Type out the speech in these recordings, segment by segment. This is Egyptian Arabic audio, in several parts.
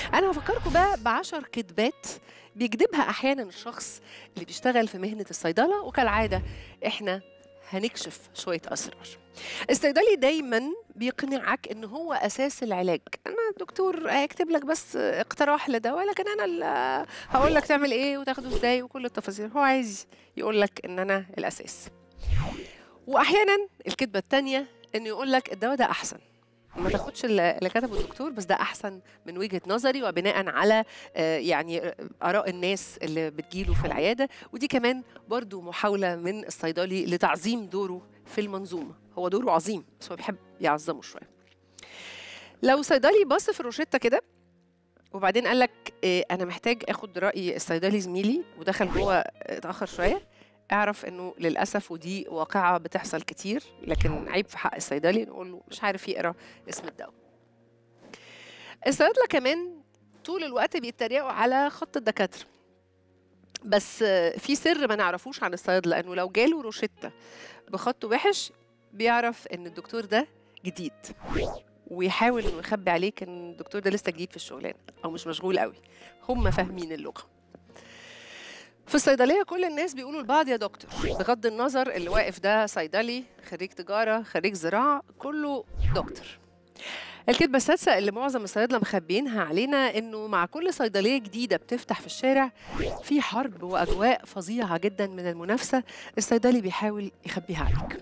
انا هفكركم بقى بعشر كذبات بيكذبها احيانا الشخص اللي بيشتغل في مهنه الصيدله وكالعاده احنا هنكشف شويه اسرار الصيدلي دايما بيقنعك ان هو اساس العلاج انا دكتور هيكتب لك بس اقتراح لدواء لكن انا اللي هقول لك تعمل ايه وتاخده ازاي وكل التفاصيل هو عايز يقول لك ان انا الاساس واحيانا الكذبه الثانيه انه يقول لك الدواء ده احسن ما تاخدش اللي اللي كتبه الدكتور بس ده احسن من وجهه نظري وبناء على آه، يعني آه، اراء الناس اللي بتجيله في العياده ودي كمان برضو محاوله من الصيدلي لتعظيم دوره في المنظومه هو دوره عظيم بس هو بيحب يعظمه شويه لو صيدلي بص في الروشته كده وبعدين قال لك إيه انا محتاج اخد راي الصيدلي زميلي ودخل جوه اتاخر شويه اعرف انه للاسف ودي واقعه بتحصل كتير لكن عيب في حق الصيدلي نقول له مش عارف يقرا اسم الدواء الصيادله كمان طول الوقت بيتريقوا على خط الدكاتره بس آه، في سر ما نعرفوش عن الصيادله انه لو جاله روشته بخط وحش بيعرف ان الدكتور ده جديد ويحاول انه يخبي عليك ان الدكتور ده لسه جديد في الشغلانه او مش مشغول قوي هم فاهمين اللغه في الصيدليه كل الناس بيقولوا لبعض يا دكتور بغض النظر اللي واقف ده صيدلي خريج تجاره خريج زراعه كله دكتور الكذبة السادسة اللي معظم الصيادلة مخبيينها علينا إنه مع كل صيدلية جديدة بتفتح في الشارع في حرب وأجواء فظيعة جدا من المنافسة الصيدلي بيحاول يخبيها عليك.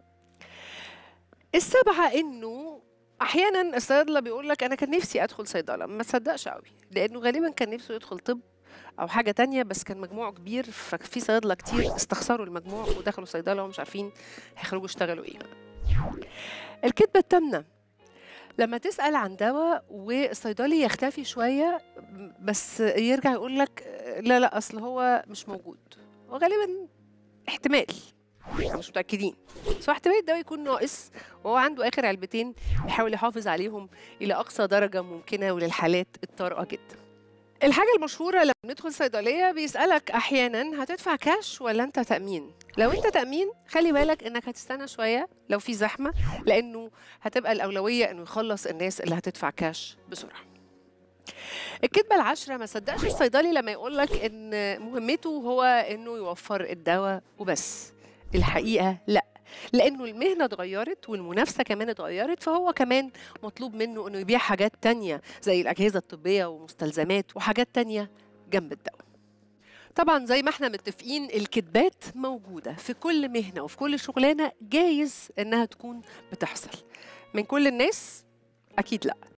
السابعة إنه أحيانا الصيادلة بيقول لك أنا كان نفسي أدخل صيدلة ما تصدقش قوي لأنه غالبا كان نفسه يدخل طب أو حاجة تانية بس كان مجموعه كبير ففي صيادلة كتير استخسروا المجموع ودخلوا صيدلة ومش عارفين هيخرجوا يشتغلوا إيه. الكذبة التامنة لما تسأل عن دواء والصيدلي يختفي شوية بس يرجع يقول لك لا لا أصل هو مش موجود وغالبا احتمال يعني مش متأكدين بس هو احتمال الدواء يكون ناقص وهو عنده آخر علبتين بيحاول يحافظ عليهم إلى أقصى درجة ممكنة وللحالات الطارئة جدا الحاجة المشهورة لما ندخل صيدلية بيسألك أحيانا هتدفع كاش ولا أنت تأمين لو أنت تأمين خلي بالك إنك هتستنى شوية لو في زحمة لأنه هتبقى الأولوية إنه يخلص الناس اللي هتدفع كاش بسرعة الكذبة العشرة ما صدقش الصيدلي لما يقول لك إن مهمته هو إنه يوفر الدواء وبس الحقيقة لا لأنه المهنة اتغيرت والمنافسة كمان اتغيرت فهو كمان مطلوب منه إنه يبيع حاجات تانية زي الأجهزة الطبية ومستلزمات وحاجات تانية جنب الدواء طبعا زي ما احنا متفقين الكذبات موجودة في كل مهنة وفي كل شغلانة جايز إنها تكون بتحصل من كل الناس أكيد لأ